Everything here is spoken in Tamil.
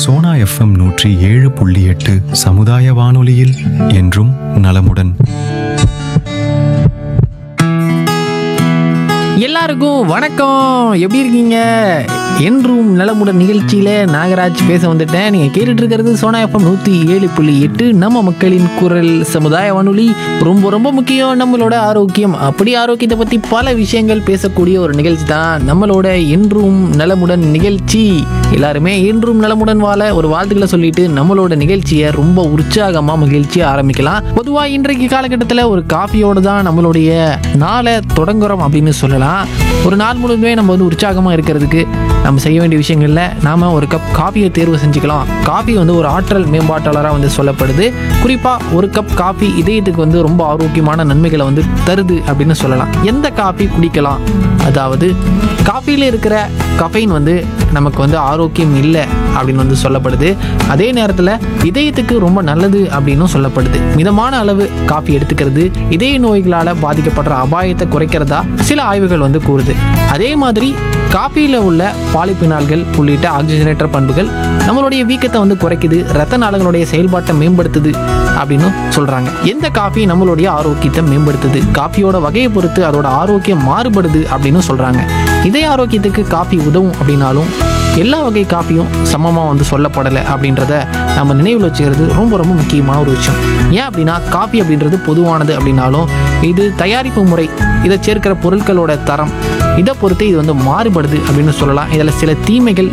சோனா எஃப்எம் நூற்றி ஏழு புள்ளி எட்டு சமுதாய வானொலியில் என்றும் நலமுடன் எல்லாருக்கும் வணக்கம் எப்படி இருக்கீங்க என்றும் நலமுடன் நிகழ்ச்சியில நாகராஜ் பேச வந்துட்டேன் நீங்க கேட்டுட்டு இருக்கிறது சோனா எஃப்எம் நூத்தி ஏழு புள்ளி எட்டு நம்ம மக்களின் குரல் சமுதாய வானொலி ரொம்ப ரொம்ப முக்கியம் நம்மளோட ஆரோக்கியம் அப்படி ஆரோக்கியத்தை பத்தி பல விஷயங்கள் பேசக்கூடிய ஒரு நிகழ்ச்சி தான் நம்மளோட என்றும் நலமுடன் நிகழ்ச்சி எல்லாருமே என்றும் நலமுடன் வாழ ஒரு வாழ்த்துக்களை சொல்லிட்டு நம்மளோட நிகழ்ச்சியை ரொம்ப உற்சாகமா மகிழ்ச்சியா ஆரம்பிக்கலாம் பொதுவா இன்றைக்கு காலகட்டத்தில் ஒரு காஃபியோட தான் நம்மளுடைய நாளை தொடங்குறோம் அப்படின்னு சொல்லலாம் ஒரு நாள் முழுவதுமே நம்ம வந்து உற்சாகமா இருக்கிறதுக்கு நம்ம செய்ய வேண்டிய விஷயங்கள்ல நாம ஒரு கப் காஃபியை தேர்வு செஞ்சுக்கலாம் காஃபி வந்து ஒரு ஆற்றல் மேம்பாட்டாளராக வந்து சொல்லப்படுது குறிப்பா ஒரு கப் காஃபி இதயத்துக்கு வந்து ரொம்ப ஆரோக்கியமான நன்மைகளை வந்து தருது அப்படின்னு சொல்லலாம் எந்த காஃபி குடிக்கலாம் அதாவது காஃபியில் இருக்கிற கஃபைன் வந்து நமக்கு வந்து ஆரோக்கியம் இல்லை அப்படின்னு வந்து சொல்லப்படுது அதே நேரத்தில் இதயத்துக்கு ரொம்ப நல்லது அப்படின்னும் சொல்லப்படுது மிதமான அளவு காஃபி எடுத்துக்கிறது இதய நோய்களால் பாதிக்கப்படுற அபாயத்தை குறைக்கிறதா சில ஆய்வுகள் வந்து கூறுது அதே மாதிரி காஃபியில் உள்ள பாலிபினால்கள் உள்ளிட்ட ஆக்சிஜனேற்ற பண்புகள் நம்மளுடைய வீக்கத்தை வந்து குறைக்குது ரத்த நாளங்களுடைய செயல்பாட்டை மேம்படுத்துது அப்படின்னு சொல்றாங்க எந்த காஃபி நம்மளுடைய ஆரோக்கியத்தை மேம்படுத்துது காஃபியோட வகையை பொறுத்து அதோட ஆரோக்கியம் மாறுபடுது அப்படின்னு சொல்றாங்க இதய ஆரோக்கியத்துக்கு காஃபி உதவும் அப்படின்னாலும் எல்லா வகை காஃபியும் சமமாக வந்து சொல்லப்படலை அப்படின்றத நம்ம நினைவில் வச்சுக்கிறது ரொம்ப ரொம்ப முக்கியமான ஒரு விஷயம் ஏன் அப்படின்னா காஃபி அப்படின்றது பொதுவானது அப்படின்னாலும் இது தயாரிப்பு முறை இதை சேர்க்கிற பொருட்களோட தரம் இதை பொறுத்து இது வந்து மாறுபடுது அப்படின்னு சொல்லலாம் இதில் சில தீமைகள்